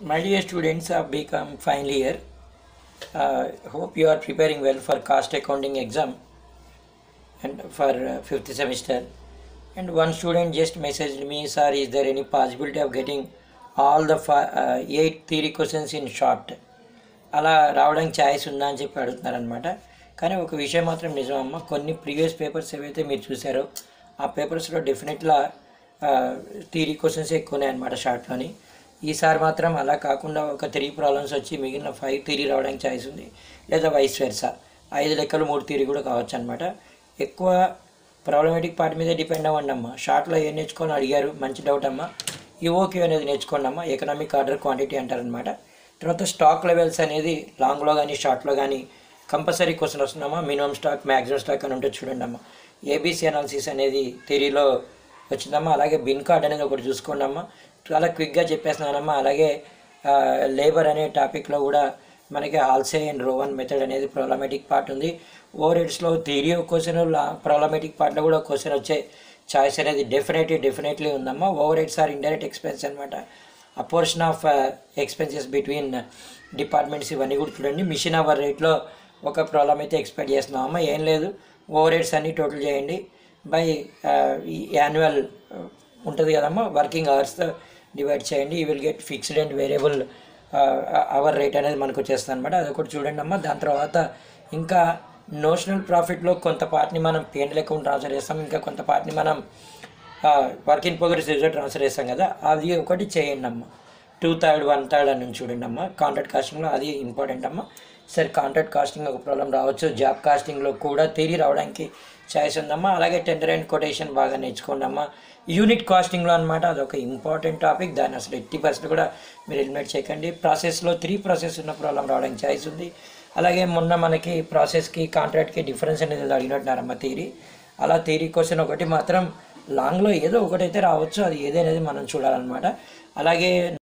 My dear students of BCom final year, uh, hope you are preparing well for cost accounting exam and for uh, fifth semester. And one student just messaged me, sir, is there any possibility of getting all the fi- uh, eight theory questions in short? అలా రావడానికి choice ఉందా అని చెప్పి అడుగుతున్నారనమాట కానీ ఒక విషయం మాత్రం నిజం అమ్మ కొన్ని ప్రీవియస్ పేపర్స్ ఏవైతే మీరు చూసారో ఆ పేపర్స్లో డెఫినెట్గా థీరీ క్వశ్చన్స్ ఎక్కువ ఉన్నాయన్నమాట షార్ట్లోని ఈసారి మాత్రం అలా కాకుండా ఒక త్రీ ప్రాబ్లమ్స్ వచ్చి మిగిలిన ఫైవ్ థీరీ రావడానికి ఛాయిస్ ఉంది లేదా వైస్ వెర్సా ఐదు లెక్కలు మూడు థీరీ కూడా కావచ్చు అనమాట ఎక్కువ ప్రాబ్లమేటిక్ పార్ట్ మీదే డిపెండ్ అవ్వండి అమ్మ షార్ట్లో ఏం నేర్చుకొని అడిగారు మంచి డౌట్ అమ్మ ఈఓక్యూ అనేది నేర్చుకోండి అమ్మ ఎకనామిక్ ఆర్డర్ క్వాంటిటీ అంటారనమాట తర్వాత స్టాక్ లెవెల్స్ అనేది లాంగ్లో కానీ షార్ట్లో కానీ కంపల్సరీ క్వశ్చన్ వస్తుందమ్మా మినిమం స్టాక్ మ్యాక్సిమం స్టాక్ అని ఉంటుంది చూడండి అమ్మా ఏబీసీ అనాలిసిస్ అనేది థిరీలో వచ్చిందమ్మా అలాగే బిన్ కార్డ్ అనేది ఒకటి చూసుకోండి అమ్మా చాలా క్విక్గా చెప్పేస్తున్నానమ్మా అలాగే లేబర్ అనే టాపిక్లో కూడా మనకి హాల్సే అండ్ రోవన్ మెథడ్ అనేది ప్రాబ్లమేటిక్ పార్ట్ ఉంది ఓవర్ హెడ్స్లో థియరీ క్వశ్చన్ ప్రాబ్లమేటిక్ పార్ట్లో కూడా క్వశ్చన్ వచ్చే చాయిస్ అనేది డెఫినెట్లీ డెఫినెట్లీ ఉందమ్మా overheads or indirect expense అనమాట ఆ portion of expenses between departments ఇవన్నీ కూడా చూడండి మిషన్ అవర్ రేట్లో ఒక ప్రాబ్లం అయితే ఎక్స్పెక్ట్ చేస్తున్నామమ్మా ఏం లేదు ఓవర్ హెడ్స్ అన్నీ టోటల్ చేయండి బై యాన్యువల్ ఉంటుంది కదమ్మా వర్కింగ్ అవర్స్తో డివైడ్ చేయండి ఈ will get fixed and variable hour rate అనేది మనకు వచ్చేస్తుంది అనమాట అది ఒకటి చూడండి అమ్మా దాని తర్వాత ఇంకా నోషనల్ ప్రాఫిట్లో కొంత పార్ట్ని మనం పిఎన్ఎల్ అకౌంట్ ట్రాన్స్ఫర్ చేస్తాం ఇంకా కొంత పార్ట్ని మనం work in progress result transfer చేస్తాం కదా అది ఒకటి చేయండి అమ్మ టూ థర్డ్ వన్ థర్డ్ అని చూడండి అమ్మ కాంట్రాక్ట్ కాస్టింగ్లో అది ఇంపార్టెంట్ అమ్మ సరే కాంట్రాక్ట్ కాస్టింగ్ ఒక ప్రాబ్లం రావచ్చు జాబ్ కాస్టింగ్లో కూడా తిరిగి రావడానికి ఛాయిస్ ఉందమ్మా అలాగే టెండర్ అండ్ కొటేషన్ బాగా నేర్చుకోండి అమ్మా యూనిట్ కాస్టింగ్లో అనమాట అదొక ఇంపార్టెంట్ టాపిక్ దాన్ని అసలు ఎయిటీ పర్సెంట్ కూడా మీరు ఎలిమినేట్ చేయకండి ప్రాసెస్లో త్రీ ప్రాసెస్ ఉన్న ప్రాబ్లం రావడానికి ఛాయిస్ ఉంది అలాగే మొన్న మనకి ప్రాసెస్కి కాంట్రాక్ట్కి డిఫరెన్స్ అనేది అడిగినట్టున్నారమ్మ థీరీ అలా థీరీ క్వశ్చన్ ఒకటి మాత్రం లాంగ్లో ఏదో ఒకటైతే రావచ్చు అది ఏదనేది మనం చూడాలన్నమాట అలాగే